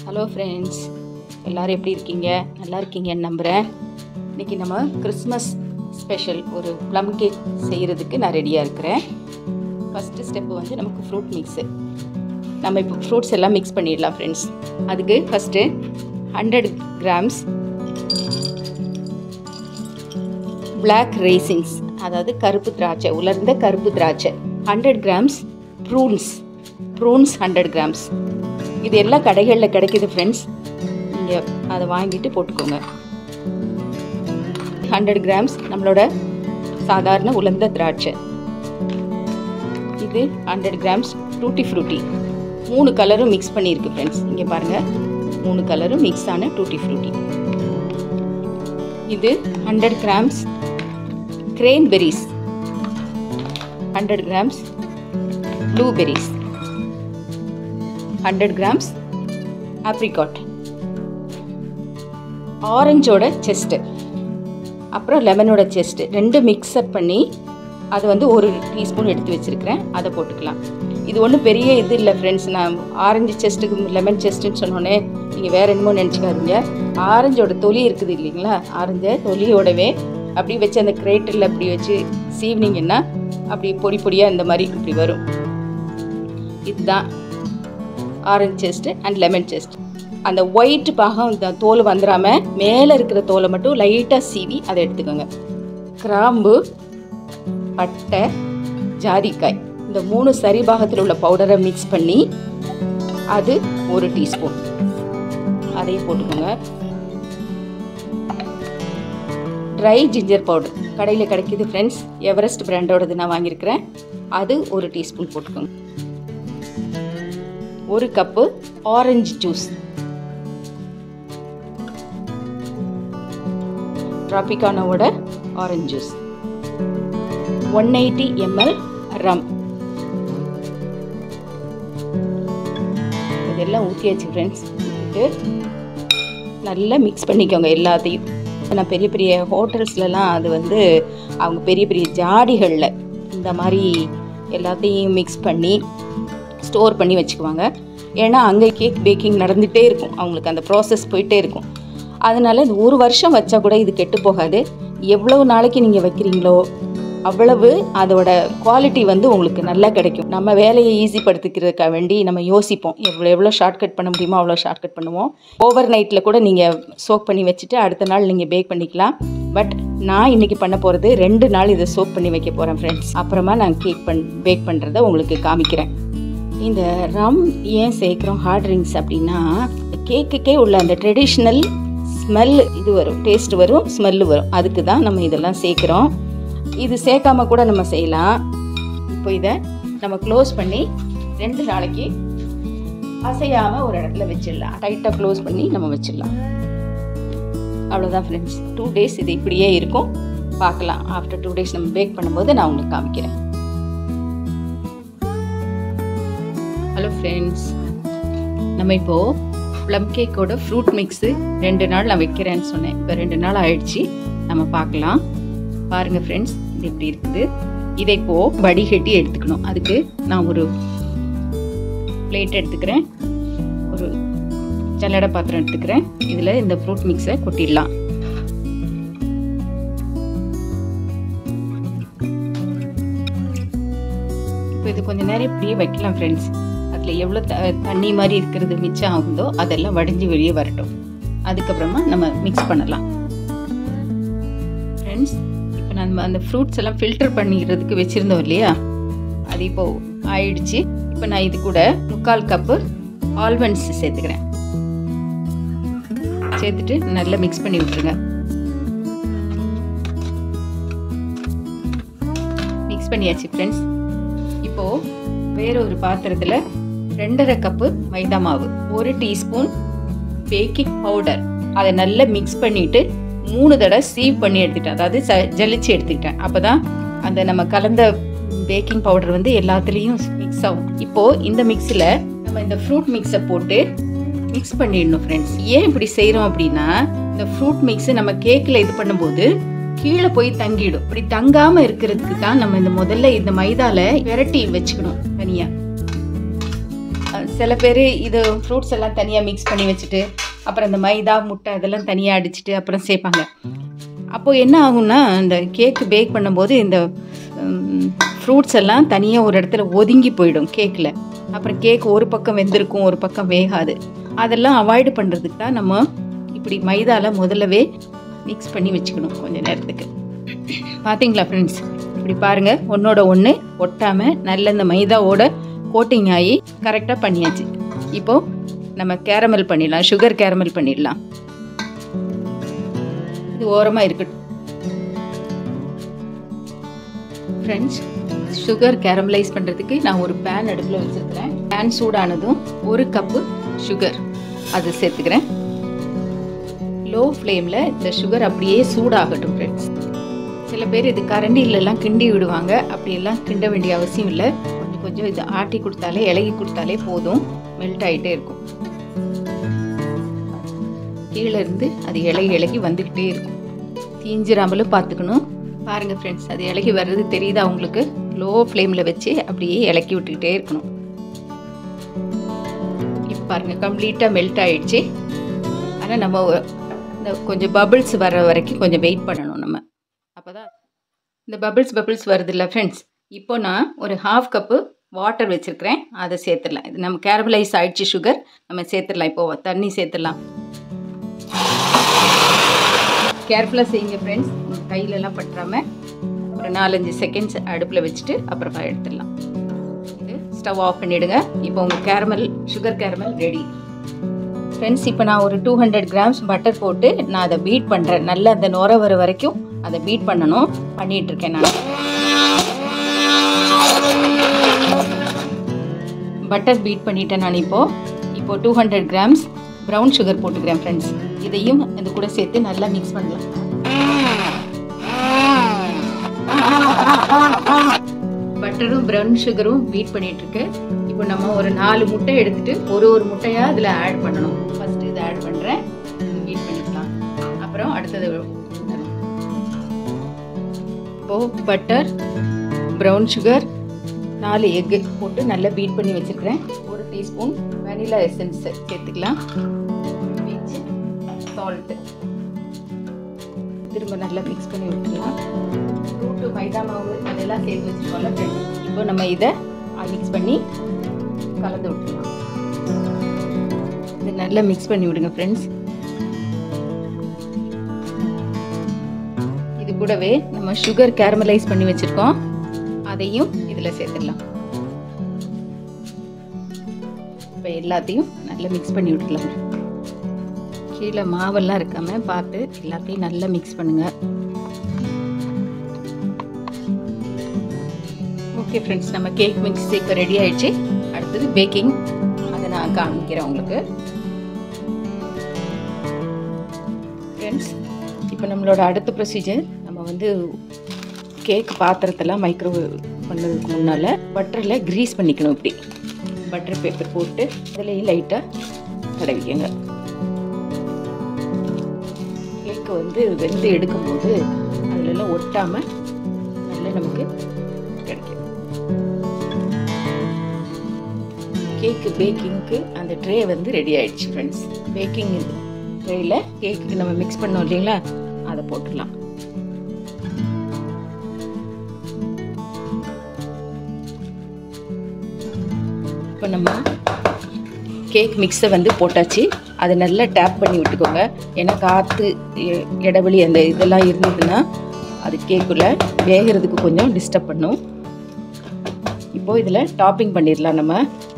hello friends எல்லோரும் எப்படி இருக்கீங்க நல்லா இருக்கீங்கன்னு நம்புகிறேன் இன்றைக்கி நம்ம கிறிஸ்மஸ் ஸ்பெஷல் ஒரு ப்ளம் கேக் செய்கிறதுக்கு நான் ரெடியாக இருக்கிறேன் ஃபஸ்ட்டு ஸ்டெப்பு வந்து நமக்கு ஃப்ரூட் மிக்ஸு நம்ம இப்போ ஃப்ரூட்ஸ் எல்லாம் மிக்ஸ் பண்ணிடலாம் ஃப்ரெண்ட்ஸ் அதுக்கு first hundred grams black raisins அதாவது கருப்பு திராட்சை உலர்ந்த கருப்பு திராட்சை hundred grams prunes prunes hundred grams இது எல்லாம் கடைகளில் கிடைக்குது ஃப்ரெண்ட்ஸ் நீங்கள் அதை வாங்கிட்டு போட்டுக்கோங்க ஹண்ட்ரட் கிராம்ஸ் நம்மளோட சாதாரண உலர்ந்த திராட்சை இது ஹண்ட்ரட் கிராம்ஸ் டூட்டி ஃப்ரூட்டி மூணு கலரும் மிக்ஸ் பண்ணியிருக்கு ஃப்ரெண்ட்ஸ் இங்கே பாருங்கள் மூணு கலரும் மிக்ஸ் ஆன டூட்டி ஃப்ரூட்டி இது hundred grams cranberries hundred grams blueberries hundred grams apricot ஆரஞ்சோட செஸ்ட்டு அப்புறம் லெமனோட செஸ்ட்டு ரெண்டு மிக்சப் பண்ணி அது வந்து ஒரு டீஸ்பூன் எடுத்து வச்சுருக்கிறேன் அதை போட்டுக்கலாம் இது ஒன்றும் பெரிய இது இல்லை ஃப்ரெண்ட்ஸ் நான் ஆரஞ்சு செஸ்ட்டுக்கு லெமன் செஸ்ட்டுன்னு சொன்னோன்னே நீங்கள் வேறு என்னமோ நினச்சிக்காதீங்க ஆரஞ்சோட தொலி இருக்குது இல்லைங்களா ஆரஞ்சை தொலியோடவே அப்படி வச்சு அந்த கிரேட்டரில் அப்படி வச்சு சீவினிங்கன்னா அப்படி பொடி பொடியாக இந்த மாதிரி இப்படி வரும் இதுதான் orange zest and lemon zest அந்த ஒயிட் பாகம் இந்த தோல் வந்துடாமல் மேலே இருக்கிற தோலை மட்டும் லைட்டாக சீவி அதை எடுத்துக்கோங்க கிராம்பு பட்டை ஜாதிக்காய் இந்த மூணு சரி பாகத்தில் உள்ள பவுடரை மிக்ஸ் பண்ணி அது ஒரு டீஸ்பூன் அதையும் போட்டுக்கோங்க ட்ரை ஜிஞ்சர் பவுடர் கடையில் கிடைக்கிது ஃப்ரெண்ட்ஸ் எவரெஸ்ட் பிராண்டோடது நான் வாங்கியிருக்கிறேன் அது ஒரு டீஸ்பூன் போட்டுக்கோங்க ஒரு கப்பு ஆரஞ்சு ஜூஸ் ட்ராபிகானோட orange juice one eighty ml rum இதெல்லாம் ஊற்றியாச்சு ஃப்ரெண்ட்ஸ் ஊற்றிட்டு நல்லா மிக்ஸ் பண்ணிக்கோங்க எல்லாத்தையும் நான் பெரிய பெரிய ஹோட்டல்ஸ்லலாம் அது வந்து அவங்க பெரிய பெரிய ஜாடிகளில் இந்த மாதிரி எல்லாத்தையும் மிக்ஸ் பண்ணி ஸ்டோர் பண்ணி வச்சுக்குவாங்க ஏன்னா அங்கே கேக் பேக்கிங் நடந்துகிட்டே இருக்கும் அவங்களுக்கு அந்த ப்ராசஸ் போயிட்டே இருக்கும் அதனால் இது ஒரு வருஷம் வச்சா கூட இது கெட்டு போகாது எவ்வளவு நாளைக்கு நீங்கள் வைக்கிறீங்களோ அவ்வளவு அதோட குவாலிட்டி வந்து உங்களுக்கு நல்லா கிடைக்கும் நம்ம வேலையை ஈஸிப்படுத்திக்கிறதுக்காக வேண்டி நம்ம யோசிப்போம் எவ்வளோ எவ்வளோ ஷார்ட்கட் பண்ண முடியுமோ அவ்வளோ ஷார்ட்கட் பண்ணுவோம் ஓவர் நைட்டில் கூட நீங்கள் சோக் பண்ணி வச்சுட்டு அடுத்த நாள் நீங்கள் பேக் பண்ணிக்கலாம் பட் நான் இன்றைக்கி பண்ண போகிறது ரெண்டு நாள் இதை சோக் பண்ணி வைக்க போகிறேன் ஃப்ரெண்ட்ஸ் அப்புறமா நான் கேக் பண் பேக் பண்ணுறத உங்களுக்கு காமிக்கிறேன் இந்த ரம் ஏன் சேர்க்குறோம் ஹார்ட் ரிங்ஸ் அப்படின்னா கேக்குக்கே உள்ள அந்த ட்ரெடிஷ்னல் ஸ்மெல் இது வரும் டேஸ்ட் வரும் ஸ்மெல்லு வரும் அதுக்கு தான் நம்ம இதெல்லாம் சேர்க்குறோம் இது சேர்க்காம கூட நம்ம செய்யலாம் இப்போ இதை நம்ம க்ளோஸ் பண்ணி ரெண்டு நாளைக்கு அசையாமல் ஒரு இடத்துல வச்சிடலாம் டைட்டாக க்ளோஸ் பண்ணி நம்ம வச்சிடலாம் அவ்வளோதான் ஃப்ரெண்ட்ஸ் டூ டேஸ் இது இப்படியே இருக்கும் பார்க்கலாம் ஆஃப்டர் டூ டேஸ் நம்ம பேக் பண்ணும்போது நான் உங்களுக்கு காமிக்கிறேன் ஹலோ ஃப்ரெண்ட்ஸ் நம்ம இப்போது ப்ளம் கேக்கோட ஃப்ரூட் மிக்ஸு ரெண்டு நாள் நான் வைக்கிறேன்னு சொன்னேன் இப்போ ரெண்டு நாள் ஆயிடுச்சு நம்ம பார்க்கலாம் பாருங்கள் ஃப்ரெண்ட்ஸ் இது இப்படி இருக்குது இதை இப்போது வடிகட்டி எடுத்துக்கணும் அதுக்கு நான் ஒரு பிளேட் எடுத்துக்கிறேன் ஒரு ஜல்லடை பாத்திரம் எடுத்துக்கிறேன் இதில் இந்த ஃப்ரூட் மிக்ஸை கொட்டிடலாம் இப்போ இது கொஞ்சம் நேரம் இப்படியே வைக்கலாம் ஃப்ரெண்ட்ஸ் அதில் எவ்வளோ த தண்ணி மாதிரி இருக்கிறது மிச்சம் ஆகுதோ அதெல்லாம் வடிஞ்சு வெளியே வரட்டும் அதுக்கப்புறமா நம்ம மிக்ஸ் பண்ணலாம் ஃப்ரெண்ட்ஸ் இப்போ நம்ம அந்த ஃப்ரூட்ஸ் எல்லாம் ஃபில்டர் பண்ணிக்கிறதுக்கு வச்சுருந்தோம் இல்லையா அது இப்போது ஆயிடுச்சு இப்போ நான் இது கூட முக்கால் கப்பு ஆல்மண்ட்ஸ் சேர்த்துக்கிறேன் சேர்த்துட்டு நல்லா மிக்ஸ் பண்ணி விட்டுருங்க மிக்ஸ் பண்ணியாச்சு ஃப்ரெண்ட்ஸ் இப்போது வேற ஒரு பாத்திரத்தில் ரெண்டரை கப்பு மைதா மாவு ஒரு டீஸ்பூன் பேக்கிங் பவுடர் அதை நல்லா மிக்ஸ் பண்ணிவிட்டு மூணு தடவை சீவ் பண்ணி எடுத்துட்டேன் அதாவது ச ஜலிச்சு எடுத்துக்கிட்டேன் அப்போ தான் அந்த நம்ம கலந்த பேக்கிங் பவுடர் வந்து எல்லாத்துலேயும் மிக்ஸ் ஆகும் இப்போது இந்த மிக்ஸில் நம்ம இந்த ஃப்ரூட் மிக்ஸை போட்டு மிக்ஸ் பண்ணிடணும் ஃப்ரெண்ட்ஸ் ஏன் இப்படி செய்கிறோம் அப்படின்னா இந்த ஃப்ரூட் மிக்ஸை நம்ம கேக்கில் இது பண்ணும்போது கீழே போய் தங்கிடும் இப்படி தங்காமல் இருக்கிறதுக்கு தான் நம்ம இந்த முதல்ல இந்த மைதால விரட்டி வச்சுக்கணும் தனியாக சில பேர் இது ஃப்ரூட்ஸ் எல்லாம் தனியாக மிக்ஸ் பண்ணி வச்சுட்டு அப்புறம் இந்த மைதா முட்டை இதெல்லாம் தனியாக அடிச்சுட்டு அப்புறம் சேர்ப்பாங்க அப்போது என்ன ஆகும்னா இந்த கேக்கு பேக் பண்ணும்போது இந்த ஃப்ரூட்ஸ் எல்லாம் தனியாக ஒரு இடத்துல ஒதுங்கி போயிடும் கேக்கில் அப்புறம் கேக் ஒரு பக்கம் வெந்திருக்கும் ஒரு பக்கம் வேகாது அதெல்லாம் அவாய்டு பண்ணுறதுக்கு தான் நம்ம இப்படி மைதாவில் முதல்லவே மிக்ஸ் பண்ணி வச்சுக்கணும் கொஞ்ச நேரத்துக்கு பார்த்தீங்களா ஃப்ரெண்ட்ஸ் இப்படி பாருங்கள் ஒன்றோட ஒன்று ஒட்டாமல் நல்ல இந்த மைதாவோட கோட்டிங் ஆகி கரெக்டாக பண்ணியாச்சு இப்போது நம்ம கேரமல் பண்ணிடலாம் சுகர் கேரமல் பண்ணிடலாம் இது ஓரமாக இருக்கட்டும் ஃப்ரெண்ட்ஸ் சுகர் கேரமலைஸ் பண்ணுறதுக்கு நான் ஒரு பேன் அடுப்பில் வச்சுருக்கிறேன் பேன் சூடானதும் ஒரு கப்பு சுகர் அது சேர்த்துக்கிறேன் லோ ஃப்ளேமில் இந்த சுகர் அப்படியே சூடாகட்டும் ஃப்ரெண்ட்ஸ் சில பேர் இது கரண்டிலெல்லாம் கிண்டி விடுவாங்க அப்படியெல்லாம் கிண்ட வேண்டிய அவசியம் இல்லை கொஞ்சம் கொஞ்சம் இது ஆட்டி கொடுத்தாலே இலகி கொடுத்தாலே போதும் மெல்ட் ஆகிட்டே இருக்கும் கீழே இருந்து அது இலகி இலகி வந்துக்கிட்டே இருக்கும் தீஞ்சிராமலும் பார்த்துக்கணும் பாருங்கள் ஃப்ரெண்ட்ஸ் அது இலகி வர்றது தெரியுதா உங்களுக்கு லோ ஃப்ளேமில் வச்சு அப்படியே இலக்கி விட்டுக்கிட்டே இருக்கணும் இப்போ பாருங்கள் கம்ப்ளீட்டாக மெல்ட் ஆயிடுச்சு ஆனால் நம்ம இந்த கொஞ்சம் பபிள்ஸ் வர வரைக்கும் கொஞ்சம் வெயிட் பண்ணணும் நம்ம அப்போ தான் இந்த பபிள்ஸ் பபிள்ஸ் வருதுல்ல ஃப்ரெண்ட்ஸ் இப்போ நான் ஒரு ஹாஃப் கப்பு வாட்டர் வச்சுருக்கிறேன் அதை சேர்த்துடலாம் இது நம்ம கேரமலைஸ் ஆயிடுச்சு சுகர் நம்ம சேர்த்துடலாம் இப்போ தண்ணி சேர்த்துடலாம் கேர்ஃபுல்லாக செய்யுங்க ஃப்ரெண்ட்ஸ் உங்கள் கையிலலாம் பற்றாமல் ஒரு நாலஞ்சு செகண்ட்ஸ் அடுப்பில் வச்சுட்டு அப்புறமா எடுத்துடலாம் இது ஸ்டவ் ஆஃப் பண்ணிவிடுங்க இப்போ உங்கள் caramel sugar caramel ready friends இப்போ நான் ஒரு டூ ஹண்ட்ரட் கிராம்ஸ் பட்டர் போட்டு நான் அதை பீட் பண்ணுறேன் நல்லா அந்த நுர வர வரைக்கும் அதை பீட் பண்ணணும் பண்ணிகிட்ருக்கேன் நான் பட்டர் பீட் பண்ணிட்டேன் நான் இப்போது இப்போ two hundred grams brown sugar போட்டுக்கிறேன் ஃப்ரெண்ட்ஸ் இதையும் இது கூட சேர்த்து நல்லா மிக்ஸ் பண்ணலாம் பட்டரும் ப்ரௌன் சுகரும் பீட் பண்ணிட்டு இருக்கு இப்போ நம்ம ஒரு நாலு முட்டை எடுத்துட்டு ஒரு ஒரு முட்டையா அதில் ஆட் பண்ணணும் ஃபர்ஸ்ட் இதை ஆட் பண்ணுறேன் பீட் பண்ணிக்கலாம் அப்புறம் அடுத்தது இப்போ பட்டர் ப்ரௌன் சுகர் நாலு எக்கு போட்டு நல்லா பீட் பண்ணி வச்சுருக்கிறேன் ஒரு டீஸ்பூன் வெனிலா எசன்ஸ் சேர்த்துக்கலாம் சால்ட்டு திரும்ப நல்லா மிக்ஸ் பண்ணி விட்டுக்கலாம் ஃப்ரூட்டு மைதா மாவு அதெல்லாம் சேர்த்து வச்சுருக்கோம்ல இப்போ நம்ம இதை மிக்ஸ் பண்ணி கலந்து விட்டுலாம் இது நல்லா மிக்ஸ் பண்ணி விடுங்க ஃப்ரெண்ட்ஸ் இது கூடவே நம்ம சுகர் கேரமலைஸ் பண்ணி வச்சுருக்கோம் அதையும் இதில் சேர்த்துடலாம் இப்போ எல்லாத்தையும் நல்லா மிக்ஸ் பண்ணி விட்டுக்கலாம் கீழே மாவெல்லாம் இருக்காம பார்த்து எல்லாத்தையும் நல்லா மிக்ஸ் பண்ணுங்க ஓகே ஃப்ரெண்ட்ஸ் நம்ம கேக் மிக்ஸ் இப்போ ரெடி ஆயிடுச்சு அடுத்தது பேக்கிங் அதை நான் காமிக்கிறேன் உங்களுக்கு ஃப்ரெண்ட்ஸ் இப்போ நம்மளோட அடுத்த ப்ரொசீஜர் நம்ம வந்து கேக் பாத்திரத்தெல்லாம் மைக்ரோவேவ் பண்ணதுக்கு முன்னால் பட்டரில் க்ரீஸ் பண்ணிக்கணும் இப்படி பட்டர் பேப்பர் போட்டு அதுலேயும் லைட்டாக தடவிக்கங்க கேக்கு வந்து வெந்து எடுக்கும்போது அதிலெல்லாம் ஒட்டாமல் நல்லா நமக்கு கிடைக்கும் கேக்கு பேக்கிங்க்கு அந்த ட்ரே வந்து ரெடி ஆயிடுச்சு ஃப்ரெண்ட்ஸ் பேக்கிங் இது ட்ரேயில் கேக்குக்கு நம்ம மிக்ஸ் பண்ணோம் இல்லைங்களா அதை போட்டுடலாம் இப்போ நம்ம கேக் மிக்ஸை வந்து போட்டாச்சு அதை நல்லா டேப் பண்ணி விட்டுக்கோங்க ஏன்னா காற்று இடைவெளி அந்த இதெல்லாம் இருந்ததுன்னா அது கேக்குள்ளே வேகிறதுக்கு கொஞ்சம் டிஸ்டர்ப் பண்ணும் இப்போ இதில் டாப்பிங் பண்ணிடலாம் நம்ம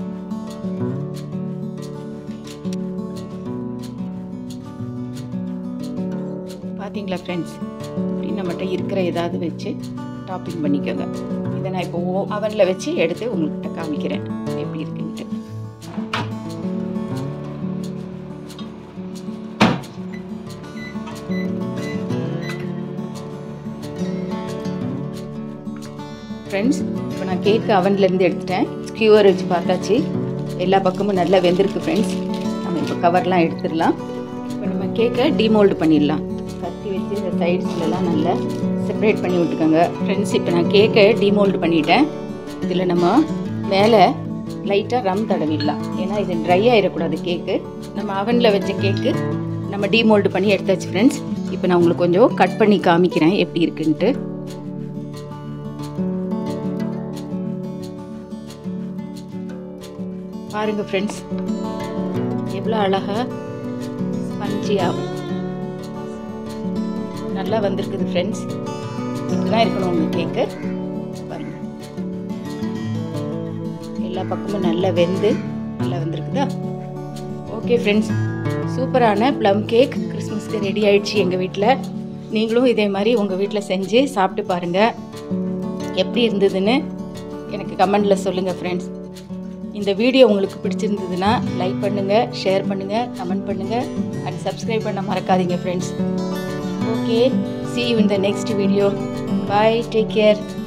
பார்த்தீங்களா ஃப்ரெண்ட்ஸ் இப்படி நம்மகிட்ட இருக்கிற ஏதாவது வச்சு டாப்பிங் பண்ணிக்கோங்க இதை நான் இப்போ அவனில் வச்சு எடுத்து உங்கள்கிட்ட காமிக்கிறேன் எப்படி இருக்குன்ட்டு ஃப்ரெண்ட்ஸ் இப்போ நான் கேக்கு அவன்லேருந்து எடுத்துட்டேன் ஸ்கியூவர் வச்சு பார்த்தாச்சு எல்லா பக்கமும் நல்லா வெந்திருக்கு ஃப்ரெண்ட்ஸ் நம்ம இப்போ கவர்லாம் எடுத்துடலாம் இப்போ நம்ம கேக்கை டிமோல்டு பண்ணிடலாம் கத்தி வச்சு இந்த சைட்ஸ்லலாம் நல்லா செப்பரேட் பண்ணி விட்டுக்கோங்க ஃப்ரெண்ட்ஸ் இப்போ நான் கேக்கை டிமோல்டு பண்ணிட்டேன் இதில் நம்ம மேலே லைட்டாக ரம் தடவிடலாம் ஏன்னா இது ட்ரை ஆகிடக்கூடாது கேக்கு நம்ம அவனில் வச்ச கேக்கு நம்ம டீமோல்டு பண்ணி எடுத்தாச்சு ஃப்ரெண்ட்ஸ் இப்போ நான் உங்களுக்கு கொஞ்சம் கட் பண்ணி காமிக்கிறேன் எப்படி இருக்குன்ட்டு பாருங்க ஃப்ரெண்ட்ஸ் எவ்வளோ அழகா ஸ்பஞ்சியா நல்லா வந்திருக்குது ஃப்ரெண்ட்ஸ் இப்படிதான் இருக்கணும் உங்கள் கேக்கு பாருங்க எல்லா பக்கமும் நல்லா வெந்து நல்லா வந்திருக்குதா ஓகே ஃப்ரெண்ட்ஸ் சூப்பரான ப்ளம் கேக் கிறிஸ்மஸ்க்கு ரெடி ஆயிடுச்சு எங்கள் வீட்டில் நீங்களும் இதே மாதிரி உங்கள் வீட்டில் செஞ்சு சாப்பிட்டு பாருங்கள் எப்படி இருந்ததுன்னு எனக்கு கமெண்டில் சொல்லுங்கள் ஃப்ரெண்ட்ஸ் இந்த வீடியோ உங்களுக்கு பிடிச்சிருந்ததுன்னா லைக் பண்ணுங்கள் ஷேர் பண்ணுங்கள் கமெண்ட் பண்ணுங்கள் அண்ட் சப்ஸ்கிரைப் பண்ண மறக்காதீங்க friends okay see you in the next video bye take care